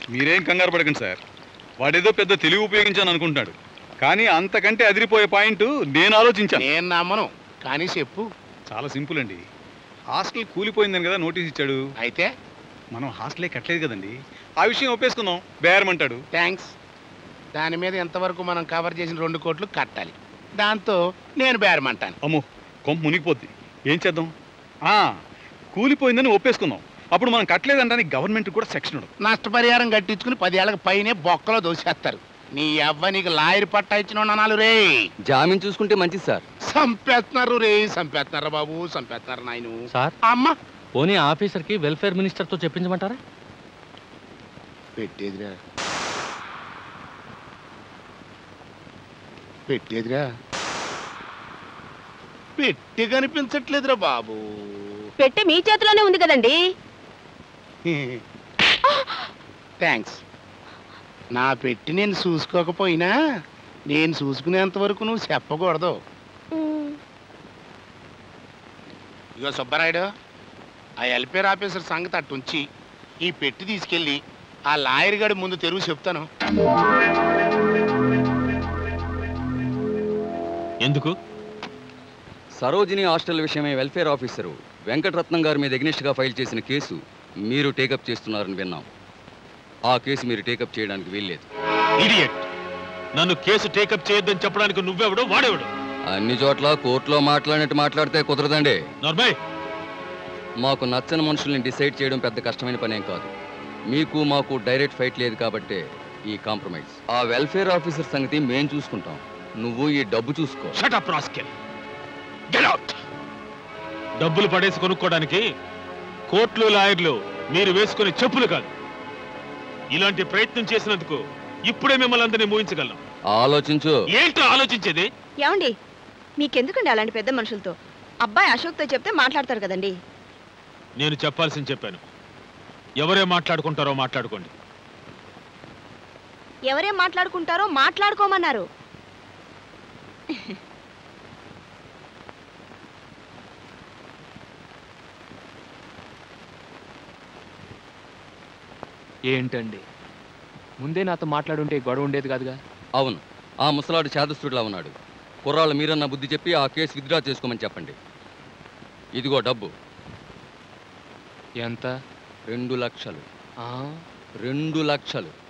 మీరేం కంగారు పడకండి సార్ వాడేదో పెద్ద తెలివి ఉపయోగించాను అనుకుంటున్నాడు కానీ అంతకంటే అదిరిపోయే పాయింట్ నేను ఆలోచించాను నేను నమ్మను కానీ చెప్పు చాలా సింపుల్ అండి హాస్టల్ కూలిపోయిందని కదా నోటీస్ ఇచ్చాడు అయితే మనం హాస్టలే కట్టలేదు కదండి ఆ విషయం ఒప్పేసుకుందాం బేరమంటాడు థ్యాంక్స్ దాని మీద ఎంతవరకు మనం కవర్ చేసిన రెండు కోట్లు కట్టాలి దాంతో నేను బేరమంటాను అమ్మో కొంప మునిగిపోద్ది ఏం చేద్దాం ఆ కూలిపోయిందని ఒప్పేసుకుందాం అప్పుడు మనం కట్టలేదంటానికి గవర్నమెంట్ కూడా సెక్షన్ ఉండదు నష్టపరిహారం కట్టించుకుని పదేళ్ళకి పైనే బొక్కలో దోసేస్తారు నీ అవ్వ నీకు లాయర్ పట్టా ఇచ్చిన అనాలు రే జామీన్ చూసుకుంటే మంచిది సార్ సంపేస్తున్నారు రే సంపేస్తున్నారు బాబు సంపేస్తున్నారు నాయను సార్ అమ్మ పోనీ ఆఫీసర్కి వెల్ఫేర్ మినిస్టర్తో చెప్పించమంటారా పెట్టేదిరా పెట్టేదిరా పెట్టి కనిపించట్లేదురా బాబు పెట్టి మీ చేతిలోనే ఉంది కదండి థ్యాంక్స్ నా పెట్టి నేను చూసుకోకపోయినా నేను చూసుకునేంత వరకు నువ్వు చెప్పకూడదు ఇగో సుబ్బరాయుడు ఆ ఎల్పేర్ ఆఫీసర్ సంగతి అట్టుంచి ఈ పెట్టి తీసుకెళ్ళి ఆ లాయర్ గడి ముందు తెరువు చెప్తాను ఎందుకు సరోజిని హాస్టల్ విషయమై వెల్ఫేర్ ఆఫీసరు వెంకటరత్నం గారి మీద ఎగ్నిస్ట్గా ఫైల్ చేసిన కేసు మీరు టేకప్ చేస్తున్నారని విన్నాం ఆ కేసు మీరు టేకప్ చేయడానికి వీల్లేదు ఇడియట్ నన్ను కేసు టేకప్ చేయొద్దని చెప్పడానికి నువ్వెవడు వాడేవాడు అన్ని చోట్ల కోర్టులో మాట్లాడినట్టు మాట్లాడితే కుదరదండి నార్మల్ మాకు నచ్చని మనుషుల్ని డిసైడ్ చేయడం పెద్ద కష్టమైన పనేం కాదు మీకు మాకు డైరెక్ట్ ఫైట్ లేదు కాబట్టే ఈ కాంప్రమైజ్ ఆ వెల్ఫేర్ ఆఫీసర్ సంగతి మేం చూసుకుంటాం నువ్వు ఈ డబ్బు చూసుకో shut up rascal get out డబ్బులు పడేసి కొనుక్కోవడానికి కోర్టులు లాయర్లు మీరు వేసుకునే చెప్పులు కాదు ఇలాంటి ప్రయత్నం చేసినందుకు ఇప్పుడే మిమ్మల్ని అందరినీ మూయించగలం ఆలోచించు ఏంటో ఆలోచించేది ఏమండి మీకెందుకండి అలాంటి పెద్ద మనుషులతో అబ్బాయి అశోక్తో చెప్తే మాట్లాడతారు కదండి నేను చెప్పాల్సింది చెప్పాను ఎవరే మాట్లాడుకుంటారో మాట్లాడుకోండి ఎవరేం మాట్లాడుకుంటారో మాట్లాడుకోమన్నారు ఏంటండి ముందే నాతో మాట్లాడుంటే ఈ గొడవ ఉండేది కాదుగా అవును ఆ ముసలాడు చేదస్తుడిలా ఉన్నాడు కుర్రాళ్ళు మీరన్న బుద్ధి చెప్పి ఆ కేసు విత్డ్రా చేసుకోమని చెప్పండి ఇదిగో డబ్బు ఎంత రెండు లక్షలు ఆ? రెండు లక్షలు